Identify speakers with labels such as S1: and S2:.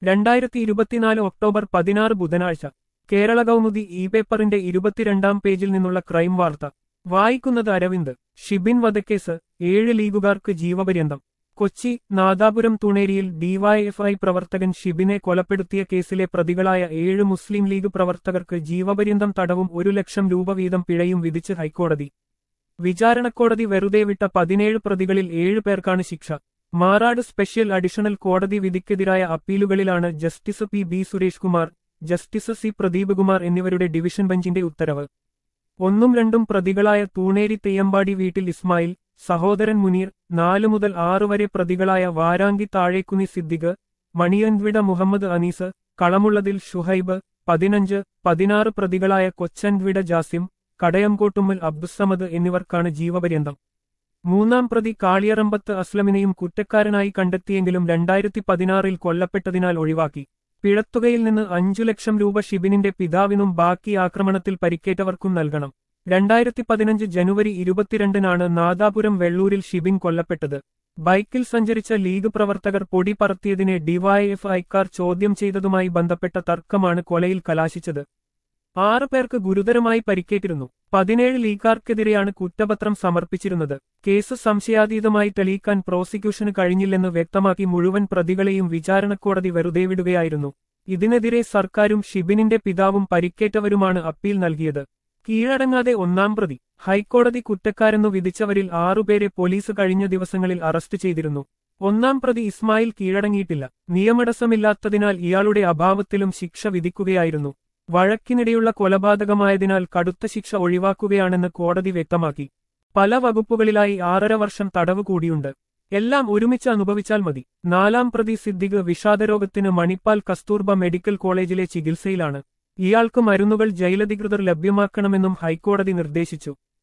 S1: രണ്ടായിരത്തി ഇരുപത്തിനാല് ഒക്ടോബർ പതിനാറ് ബുധനാഴ്ച കേരള കൗമുദി ഇ പേപ്പറിന്റെ ഇരുപത്തിരണ്ടാം പേജിൽ നിന്നുള്ള ക്രൈം വാർത്ത വായിക്കുന്നത് അരവിന്ദ് ഷിബിൻ വധക്കേസ് ഏഴ് ലീഗുകാർക്ക് ജീവപര്യന്തം കൊച്ചി നാദാപുരം തുണേരിയിൽ ഡിവൈഎഫ്ഐ പ്രവർത്തകൻ ഷിബിനെ കൊലപ്പെടുത്തിയ കേസിലെ പ്രതികളായ ഏഴ് മുസ്ലിം ലീഗ് പ്രവർത്തകർക്ക് ജീവപര്യന്തം തടവും ഒരു ലക്ഷം രൂപ വീതം പിഴയും വിധിച്ച് ഹൈക്കോടതി വിചാരണക്കോടതി വെറുതെ വിട്ട പതിനേഴ് പ്രതികളിൽ ഏഴ് പേർക്കാണ് ശിക്ഷ മാറാട് സ്പെഷ്യൽ അഡീഷണൽ കോടതി വിധിക്കെതിരായ അപ്പീലുകളിലാണ് justice P B Suresh Kumar justice C Pradeep Kumar എന്നിവരുടെ ഡിവിഷൻ ബെഞ്ചിന്റെ ഉത്തരവ് ഒന്നും രണ്ടും പ്രതികളായ തൂണേരി തെയ്യമ്പാടി വീട്ടിൽ ഇസ്മായിൽ സഹോദരൻ മുനീർ നാലു മുതൽ ആറ് വരെ പ്രതികളായ വാരാങ്കി താഴേക്കുനി സിദ്ദിഖ് മണിയൻവിട മുഹമ്മദ് അനീസ് കളമുള്ളതിൽ ഷുഹൈബ് പതിനഞ്ച് പതിനാറ് പ്രതികളായ കൊച്ചൻവിട ജാസിം കടയംകോട്ടുമ്മൽ അബ്ദുസമദ് എന്നിവർക്കാണ് ജീവപര്യന്തം മൂന്നാം പ്രതി കാളിയറമ്പത്ത് അസ്ലമിനെയും കുറ്റക്കാരനായി കണ്ടെത്തിയെങ്കിലും രണ്ടായിരത്തി പതിനാറിൽ കൊല്ലപ്പെട്ടതിനാൽ ഒഴിവാക്കി പിഴത്തുകയിൽ നിന്ന് അഞ്ചു ലക്ഷം രൂപ ഷിബിനിന്റെ പിതാവിനും ബാക്കി ആക്രമണത്തിൽ പരിക്കേറ്റവർക്കും നൽകണം രണ്ടായിരത്തി പതിനഞ്ച് ജനുവരി ഇരുപത്തിരണ്ടിനാണ് നാദാപുരം വെള്ളൂരിൽ ഷിബിൻ കൊല്ലപ്പെട്ടത് ബൈക്കിൽ സഞ്ചരിച്ച ലീഗ് പ്രവർത്തകർ പൊടി പറത്തിയതിനെ ഡിവൈഎഫ് ഐക്കാർ ചോദ്യം ചെയ്തതുമായി ബന്ധപ്പെട്ട തർക്കമാണ് കൊലയിൽ കലാശിച്ചത് ആറ് പേർക്ക് ഗുരുതരമായി പരിക്കേറ്റിരുന്നു പതിനേഴ് ലീഗാർക്കെതിരെയാണ് കുറ്റപത്രം സമർപ്പിച്ചിരുന്നത് കേസ് സംശയാതീതമായി തെളിയിക്കാൻ പ്രോസിക്യൂഷന് കഴിഞ്ഞില്ലെന്ന് വ്യക്തമാക്കി മുഴുവൻ പ്രതികളെയും വിചാരണക്കോടതി വെറുതെ വിടുകയായിരുന്നു ഇതിനെതിരെ സർക്കാരും ഷിബിനിന്റെ പിതാവും പരിക്കേറ്റവരുമാണ് അപ്പീൽ നൽകിയത് കീഴടങ്ങാതെ ഒന്നാം പ്രതി ഹൈക്കോടതി കുറ്റക്കാരെന്നു വിധിച്ചവരിൽ ആറുപേരെ പോലീസ് കഴിഞ്ഞ ദിവസങ്ങളിൽ അറസ്റ്റ് ചെയ്തിരുന്നു ഒന്നാം പ്രതി ഇസ്മായിൽ കീഴടങ്ങിയിട്ടില്ല നിയമടസമില്ലാത്തതിനാൽ ഇയാളുടെ അഭാവത്തിലും ശിക്ഷ വിധിക്കുകയായിരുന്നു വഴക്കിനിടെയുള്ള കൊലപാതകമായതിനാൽ കടുത്ത ശിക്ഷ ഒഴിവാക്കുകയാണെന്ന് കോടതി വ്യക്തമാക്കി പല വകുപ്പുകളിലായി ആറര വർഷം തടവ് കൂടിയുണ്ട് എല്ലാം ഒരുമിച്ച് അനുഭവിച്ചാൽ മതി നാലാം പ്രതി സിദ്ദിഖ് വിഷാദരോഗത്തിന് മണിപ്പാൽ കസ്തൂർബ മെഡിക്കൽ കോളേജിലെ ചികിത്സയിലാണ് ഇയാൾക്ക് മരുന്നുകൾ ജയിലധികൃതർ ലഭ്യമാക്കണമെന്നും ഹൈക്കോടതി നിർദ്ദേശിച്ചു